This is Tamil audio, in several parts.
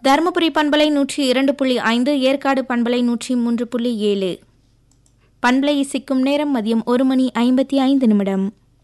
தருமபுரி பண்பலை நூற்றி இரண்டு புள்ளி ஐந்து ஏற்காடு பண்பலை நூற்றி மூன்று புள்ளி ஏழு பண்பலை இசைக்கும் நேரம் மதியம் ஒரு மணி ஐம்பத்தி ஐந்து நிமிடம்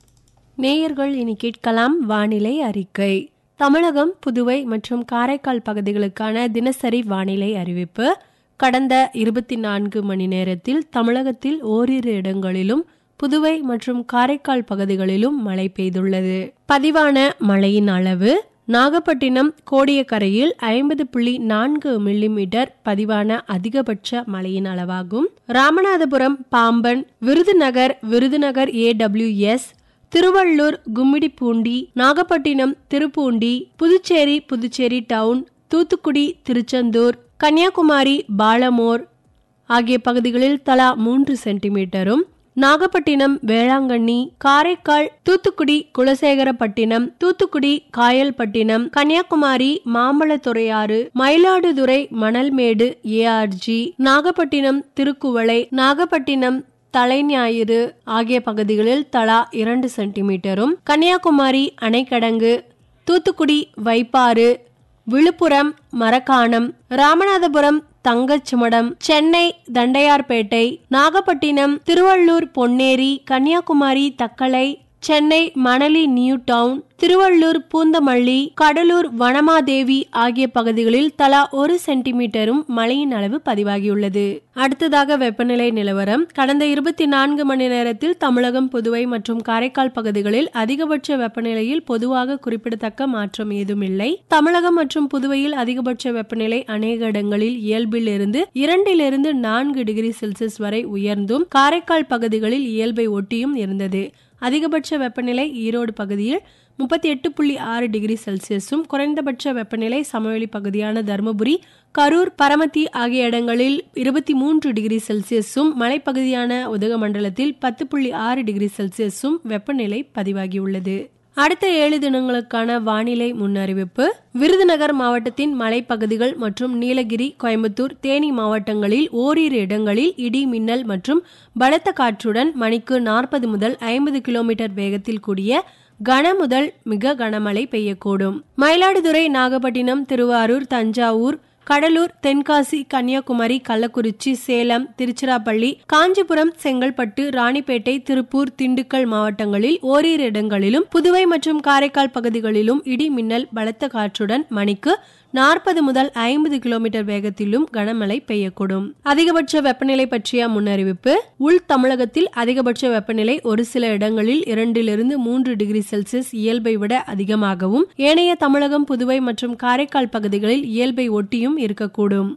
நேயர்கள் இனி கேட்கலாம் வானிலை அறிக்கை தமிழகம் புதுவை மற்றும் காரைக்கால் பகுதிகளுக்கான தினசரி வானிலை அறிவிப்பு கடந்த இருபத்தி நான்கு மணி நேரத்தில் தமிழகத்தில் ஓரிரு இடங்களிலும் புதுவை மற்றும் காரைக்கால் பகுதிகளிலும் மழை பெய்துள்ளது பதிவான மழையின் அளவு நாகப்பட்டினம் கோடியக்கரையில் ஐம்பது புள்ளி நான்கு மில்லிமீட்டர் பதிவான அதிகபட்ச மழையின் அளவாகும் ராமநாதபுரம் பாம்பன் விருதுநகர் விருதுநகர் ஏடபிள்யூஎஸ் திருவள்ளூர் கும்மிடிப்பூண்டி நாகப்பட்டினம் திருப்பூண்டி புதுச்சேரி புதுச்சேரி டவுன் தூத்துக்குடி திருச்செந்தூர் கன்னியாகுமரி பாலமோர் ஆகிய பகுதிகளில் தலா மூன்று சென்டிமீட்டரும் நாகப்பட்டினம் வேளாங்கண்ணி காரைக்கால் தூத்துக்குடி குலசேகரப்பட்டினம் தூத்துக்குடி காயல்பட்டினம் கன்னியாகுமரி மாம்பழத்துறையாறு மயிலாடுதுறை மணல்மேடு ஏஆர்ஜி நாகப்பட்டினம் திருக்குவளை நாகப்பட்டினம் தலைஞாயிறு ஆகிய பகுதிகளில் தலா இரண்டு சென்டிமீட்டரும் கன்னியாகுமரி அணைக்கடங்கு தூத்துக்குடி வைப்பாறு விழுப்புரம் மரக்காணம் ராமநாதபுரம் தங்கச்சிமடம் சென்னை தண்டையார்பேட்டை நாகப்பட்டினம் திருவள்ளூர் பொன்னேரி கன்னியாகுமரி தக்கலை சென்னை மணலி நியூ டவுன் திருவள்ளூர் பூந்தமல்லி கடலூர் வனமாதேவி ஆகிய பகுதிகளில் தலா ஒரு சென்டிமீட்டரும் மழையின் அளவு பதிவாகியுள்ளது அடுத்ததாக வெப்பநிலை நிலவரம் கடந்த இருபத்தி நான்கு மணி நேரத்தில் தமிழகம் புதுவை மற்றும் காரைக்கால் பகுதிகளில் அதிகபட்ச வெப்பநிலையில் பொதுவாக குறிப்பிடத்தக்க மாற்றம் ஏதும் இல்லை தமிழகம் மற்றும் புதுவையில் அதிகபட்ச வெப்பநிலை அநேக இடங்களில் இயல்பில் இருந்து இரண்டிலிருந்து நான்கு டிகிரி செல்சியஸ் வரை உயர்ந்தும் காரைக்கால் பகுதிகளில் இயல்பை ஒட்டியும் இருந்தது அதிகபட்ச வெப்பநிலை ஈரோடு பகுதியில் முப்பத்தி எட்டு புள்ளி ஆறு டிகிரி செல்சியஸும் குறைந்தபட்ச வெப்பநிலை சமவெளி பகுதியான தருமபுரி கரூர் பரமத்தி ஆகிய இடங்களில் இருபத்தி மூன்று டிகிரி செல்சியஸும் மலைப்பகுதியான உதகமண்டலத்தில் பத்து புள்ளி ஆறு டிகிரி செல்சியஸும் வெப்பநிலை பதிவாகியுள்ளது அடுத்த ஏழு தினங்களுக்கான வானிலை முன்னறிவிப்பு விருதுநகர் மாவட்டத்தின் மலைப்பகுதிகள் மற்றும் நீலகிரி கோயம்புத்தூர் தேனி மாவட்டங்களில் ஓரிரு இடங்களில் இடி மின்னல் மற்றும் பலத்த காற்றுடன் மணிக்கு நாற்பது முதல் ஐம்பது கிலோமீட்டர் வேகத்தில் கூடிய கன முதல் மிக கனமழை பெய்யக்கூடும் மயிலாடுதுறை நாகப்பட்டினம் திருவாரூர் தஞ்சாவூர் கடலூர் தென்காசி கன்னியாகுமரி கள்ளக்குறிச்சி சேலம் திருச்சிராப்பள்ளி காஞ்சிபுரம் செங்கல்பட்டு ராணிப்பேட்டை திருப்பூர் திண்டுக்கல் மாவட்டங்களில் ஓரிரு இடங்களிலும் புதுவை மற்றும் காரைக்கால் பகுதிகளிலும் இடி மின்னல் பலத்த காற்றுடன் மணிக்கு நாற்பது முதல் ஐம்பது கிலோமீட்டர் வேகத்திலும் கனமழை பெய்யக்கூடும் அதிகபட்ச வெப்பநிலை பற்றிய முன்னறிவிப்பு உள் தமிழகத்தில் அதிகபட்ச வெப்பநிலை ஒரு சில இடங்களில் இரண்டிலிருந்து மூன்று டிகிரி செல்சியஸ் இயல்பை விட அதிகமாகவும் ஏனைய தமிழகம் புதுவை மற்றும் காரைக்கால் பகுதிகளில் இயல்பை ஒட்டியும் இருக்கக்கூடும்